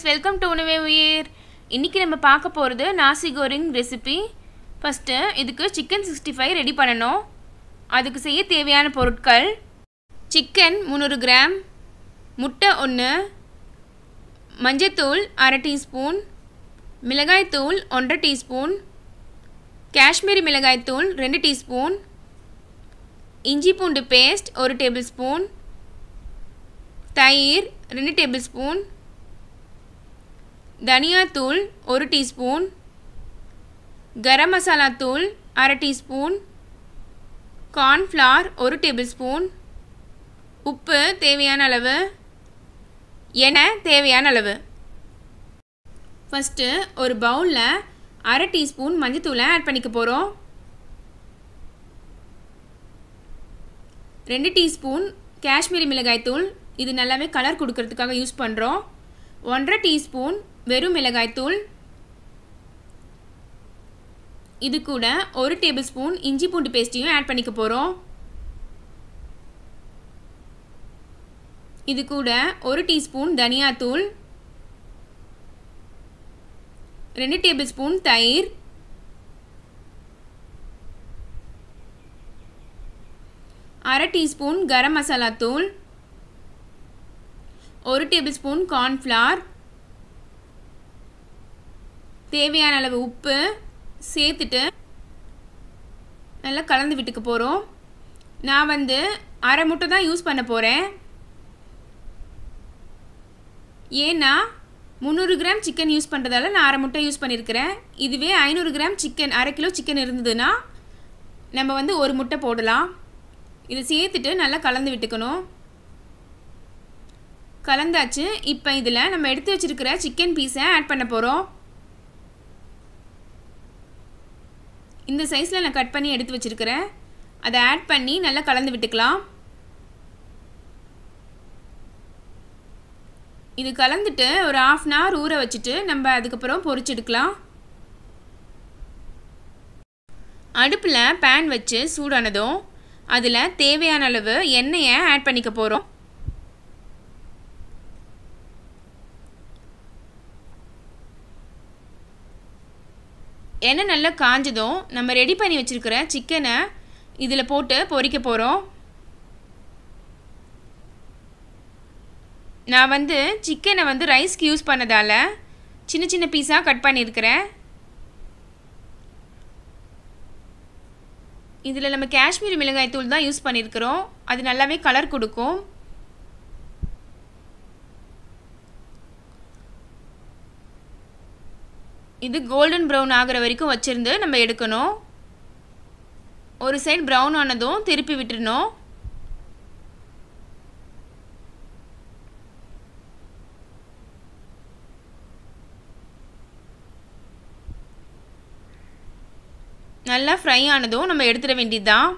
welcome to உணவே உயிர் இன்றைக்கி நம்ம பார்க்க போகிறது நாசி கோரிங் ரெசிபி ஃபஸ்ட்டு இதுக்கு சிக்கன் சிக்ஸ்டி ஃபைவ் ரெடி பண்ணணும் அதுக்கு செய்ய தேவையான பொருட்கள் சிக்கன் முந்நூறு கிராம் முட்டை ஒன்று மஞ்சத்தூள் அரை டீஸ்பூன் மிளகாய்த்தூள் ஒன்றரை டீஸ்பூன் காஷ்மீரி மிளகாய்த்தூள் ரெண்டு டீஸ்பூன் இஞ்சி பூண்டு பேஸ்ட் ஒரு டேபிள் ஸ்பூன் தயிர் ரெண்டு டேபிள் ஸ்பூன் தனியாத்தூள் ஒரு டீஸ்பூன் கரம் மசாலா தூள் அரை டீஸ்பூன் கார்ன்ஃப்ளார் ஒரு டேபிள் ஸ்பூன் உப்பு தேவையான அளவு எண்ணெய் தேவையான அளவு ஃபஸ்ட்டு ஒரு பவுலில் அரை டீஸ்பூன் மஞ்சத்தூளை ஆட் பண்ணிக்க போகிறோம் ரெண்டு டீஸ்பூன் காஷ்மீரி மிளகாய்த்தூள் இது நல்லாவே கலர் கொடுக்கறதுக்காக யூஸ் பண்ணுறோம் ஒன்றரை டீஸ்பூன் வெறும் மிளகாய்த்தூள் இது கூட ஒரு டேபிள் ஸ்பூன் இஞ்சி பூண்டு பேஸ்ட்டையும் ஆட் பண்ணிக்க போகிறோம் இது கூட ஒரு டீஸ்பூன் தனியாத்தூள் ரெண்டு டேபிள் ஸ்பூன் தயிர் அரை டீஸ்பூன் கரம் மசாலா தூள் ஒரு டேபிள் ஸ்பூன் கார்ன்ஃப்ளார் தேவையான அளவு உப்பு சேர்த்துட்டு நல்லா கலந்து விட்டுக்க போகிறோம் நான் வந்து அரை முட்டை தான் யூஸ் பண்ண போகிறேன் ஏன்னா முந்நூறு கிராம் சிக்கன் யூஸ் பண்ணுறதால நான் அரை முட்டை யூஸ் பண்ணியிருக்கிறேன் இதுவே ஐநூறு கிராம் சிக்கன் அரை கிலோ சிக்கன் இருந்ததுன்னா நம்ம வந்து ஒரு முட்டை போடலாம் இதை சேர்த்துட்டு நல்லா கலந்து விட்டுக்கணும் கலந்தாச்சு இப்போ இதில் நம்ம எடுத்து வச்சுருக்கிற சிக்கன் பீஸை ஆட் பண்ண போகிறோம் இந்த சைஸில் நான் கட் பண்ணி எடுத்து வச்சுருக்கிறேன் அதை ஆட் பண்ணி நல்லா கலந்து விட்டுக்கலாம் இது கலந்துட்டு ஒரு ஆஃப் அன் ஹவர் ஊற வச்சுட்டு நம்ம அதுக்கப்புறம் பொரிச்செடுக்கலாம் அடுப்பில் பேன் வச்சு சூடானதும் அதில் தேவையான அளவு எண்ணெயை ஆட் பண்ணிக்க போகிறோம் எண்ணெய் நல்லா காஞ்சதும் நம்ம ரெடி பண்ணி வச்சுருக்கிற சிக்கனை இதில் போட்டு பொரிக்க போகிறோம் நான் வந்து சிக்கனை வந்து ரைஸ்க்கு யூஸ் பண்ணதால் சின்ன சின்ன பீஸாக கட் பண்ணியிருக்கிறேன் இதில் நம்ம காஷ்மீரி மிளகாய் தூள் தான் யூஸ் பண்ணியிருக்கிறோம் அது நல்லாவே கலர் கொடுக்கும் இது கோல்டன் ப்ரௌன் ஆகிற வரைக்கும் வச்சுருந்து நம்ம எடுக்கணும் ஒரு சைடு ப்ரௌன் ஆனதும் திருப்பி விட்டுறணும் நல்லா ஃப்ரை ஆனதும் நம்ம எடுத்துட வேண்டியதுதான்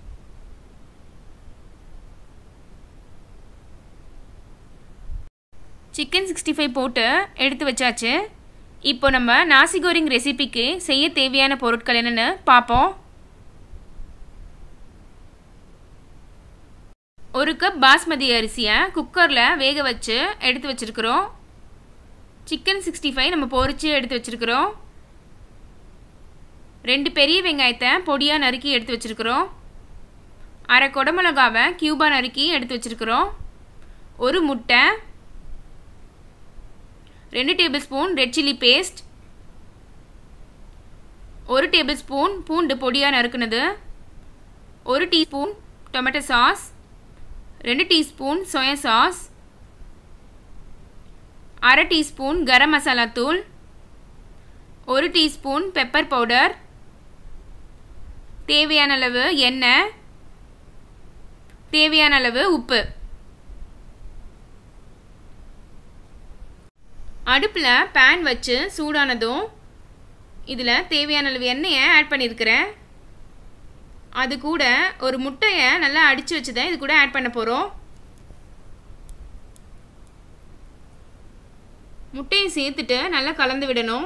சிக்கன் சிக்ஸ்டி ஃபைவ் போட்டு எடுத்து வச்சாச்சு இப்போ நம்ம நாசிகோரிங் ரெசிபிக்கு செய்ய தேவையான பொருட்கள் என்னென்னு பார்ப்போம் ஒரு கப் பாஸ்மதி அரிசியை குக்கரில் வேக வச்சு எடுத்து வச்சுருக்குறோம் சிக்கன் சிக்ஸ்டி ஃபைவ் நம்ம பொரித்து எடுத்து வச்சுருக்குறோம் ரெண்டு பெரிய வெங்காயத்தை பொடியாக நறுக்கி எடுத்து வச்சுருக்குறோம் அரை குடமிளகாவை க்யூபாக நறுக்கி எடுத்து வச்சுருக்குறோம் ஒரு முட்டை ரெண்டு tablespoon red chilli paste ஒரு டேபிள் ஸ்பூன் பூண்டு பொடியாக நறுக்குனது ஒரு டீஸ்பூன் டொமேட்டோ சாஸ் ரெண்டு டீஸ்பூன் சோயா சாஸ் அரை டீஸ்பூன் கரம் மசாலா தூள் ஒரு டீஸ்பூன் பெப்பர் பவுடர் தேவையான அளவு எண்ணெய் தேவையான அளவு உப்பு அடுப்பில் பேன் வச்சு சூடானதும் இதில் தேவையான அளவு எண்ணெயை ஆட் பண்ணியிருக்கிறேன் அது கூட ஒரு முட்டையை நல்லா அடித்து வச்சுதான் இது கூட ஆட் பண்ண போகிறோம் முட்டையை சேர்த்துட்டு நல்லா கலந்து விடணும்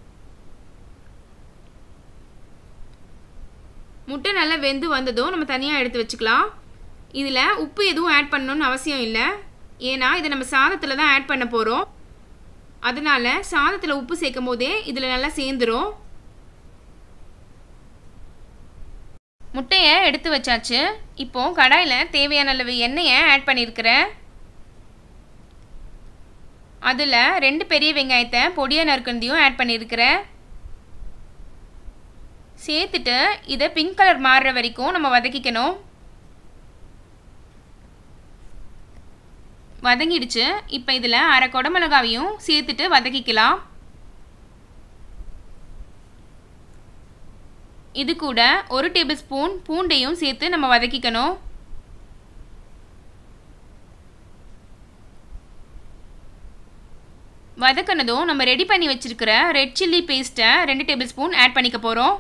முட்டை நல்லா வெந்து வந்ததும் நம்ம தனியாக எடுத்து வச்சுக்கலாம் இதில் உப்பு எதுவும் ஆட் பண்ணணும்னு அவசியம் இல்லை ஏன்னா இதை நம்ம சாதத்தில் தான் ஆட் பண்ண போகிறோம் அதனால சாதத்தில் உப்பு சேர்க்கும் போதே இதில் நல்லா சேர்ந்துரும் முட்டையை எடுத்து வச்சாச்சு இப்போ கடாயில் தேவையான அளவு எண்ணெயை ஆட் பண்ணியிருக்கிறேன் அதில் ரெண்டு பெரிய வெங்காயத்தை பொடியாக நறுக்கண்டியும் ஆட் பண்ணியிருக்கிறேன் சேர்த்துட்டு இதை பிங்க் கலர் மாறுற வரைக்கும் நம்ம வதக்கிக்கணும் வதங்கிடுச்சு இப்போ இதில் அரை குடமிளகாவையும் சேர்த்துட்டு வதக்கிக்கலாம் இது கூட ஒரு டேபிள் ஸ்பூன் பூண்டையும் சேர்த்து நம்ம வதக்கிக்கணும் வதக்கினதும் நம்ம ரெடி பண்ணி வச்சிருக்கிற ரெட் சில்லி பேஸ்ட்டை ரெண்டு டேபிள் ஸ்பூன் ஆட் பண்ணிக்க போகிறோம்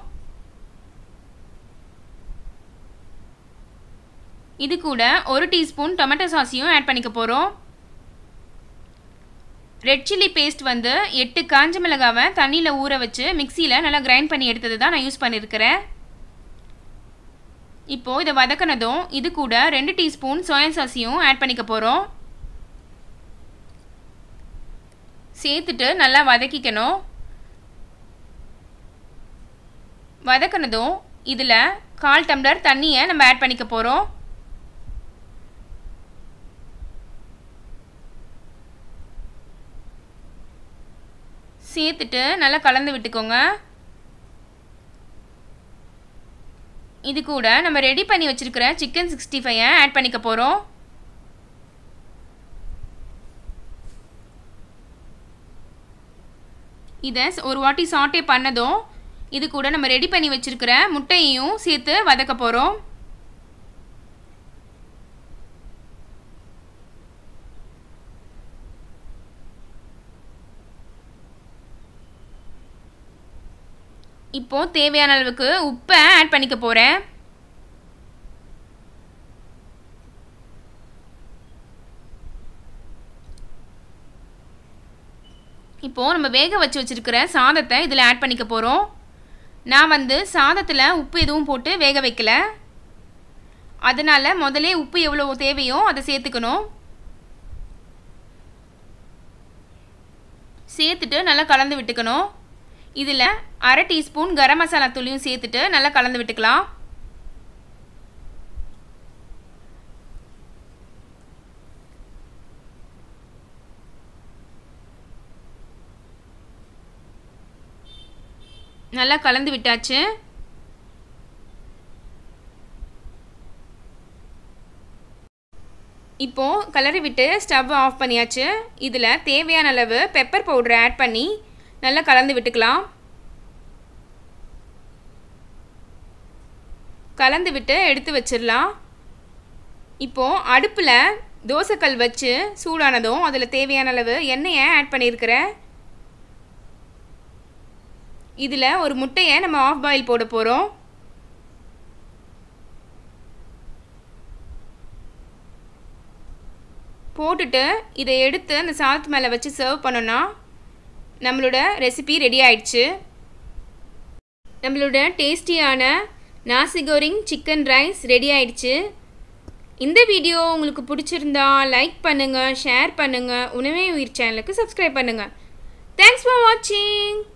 இது கூட ஒரு டீஸ்பூன் டொமேட்டோ சாஸையும் ஆட் பண்ணிக்க போகிறோம் ரெட் சில்லி பேஸ்ட் வந்து எட்டு காஞ்ச மிளகாவை தண்ணியில் ஊற வச்சு மிக்சியில் நல்லா கிரைண்ட் பண்ணி எடுத்தது தான் நான் யூஸ் பண்ணியிருக்கிறேன் இப்போது இதை வதக்கினதும் இது கூட ரெண்டு டீஸ்பூன் சோயா சாஸையும் ஆட் பண்ணிக்க போகிறோம் சேர்த்துட்டு நல்லா வதக்கிக்கணும் வதக்கினதும் இதில் கால் டம்ளர் தண்ணியை நம்ம ஆட் பண்ணிக்க போகிறோம் சேர்த்துட்டு நல்லா கலந்து விட்டுக்கோங்க இது கூட நம்ம ரெடி பண்ணி வச்சுருக்கிற சிக்கன் சிக்ஸ்டி ஃபைவை ஆட் பண்ணிக்க போகிறோம் இதை ஒரு வாட்டி சாட்டே பண்ணதும் இது கூட நம்ம ரெடி பண்ணி வச்சுருக்கிற முட்டையையும் சேர்த்து வதக்க போகிறோம் இப்போது தேவையான அளவுக்கு உப்பை ஆட் பண்ணிக்க போகிறேன் இப்போது நம்ம வேக வச்சு வச்சுருக்கிற சாதத்தை இதில் ஆட் பண்ணிக்க போகிறோம் நான் வந்து சாதத்தில் உப்பு எதுவும் போட்டு வேக வைக்கல அதனால் முதலே உப்பு எவ்வளோ தேவையோ அதை சேர்த்துக்கணும் சேர்த்துட்டு நல்லா கலந்து விட்டுக்கணும் இதில் அரை டீஸ்பூன் கரம் மசாலா தூளியும் சேர்த்துட்டு நல்லா கலந்து விட்டுக்கலாம் நல்லா கலந்து விட்டாச்சு இப்போது கலரி விட்டு ஸ்டவ் ஆஃப் பண்ணியாச்சு இதில் தேவையான அளவு பெப்பர் பவுடரை ஆட் பண்ணி நல்லா கலந்து விட்டுக்கலாம் கலந்து விட்டு எடுத்து வச்சிடலாம் இப்போது அடுப்பில் தோசைக்கல் வச்சு சூடானதும் அதில் தேவையான அளவு எண்ணெயை ஆட் பண்ணியிருக்கிறேன் இதில் ஒரு முட்டையை நம்ம ஆஃப் பாயில் போட போகிறோம் போட்டுட்டு இதை எடுத்து அந்த சாதத்து மேலே வச்சு சர்வ் பண்ணோன்னா நம்மளோட ரெசிபி ரெடி ஆயிடுச்சு நம்மளோட டேஸ்டியான நாசிகோரிங் சிக்கன் ரைஸ் ரெடி ஆயிடுச்சு இந்த வீடியோ உங்களுக்கு பிடிச்சிருந்தா லைக் பண்ணுங்கள் ஷேர் பண்ணுங்கள் உணவே உயிர் சேனலுக்கு சப்ஸ்கிரைப் பண்ணுங்கள் தேங்க்ஸ் ஃபார் வாட்சிங்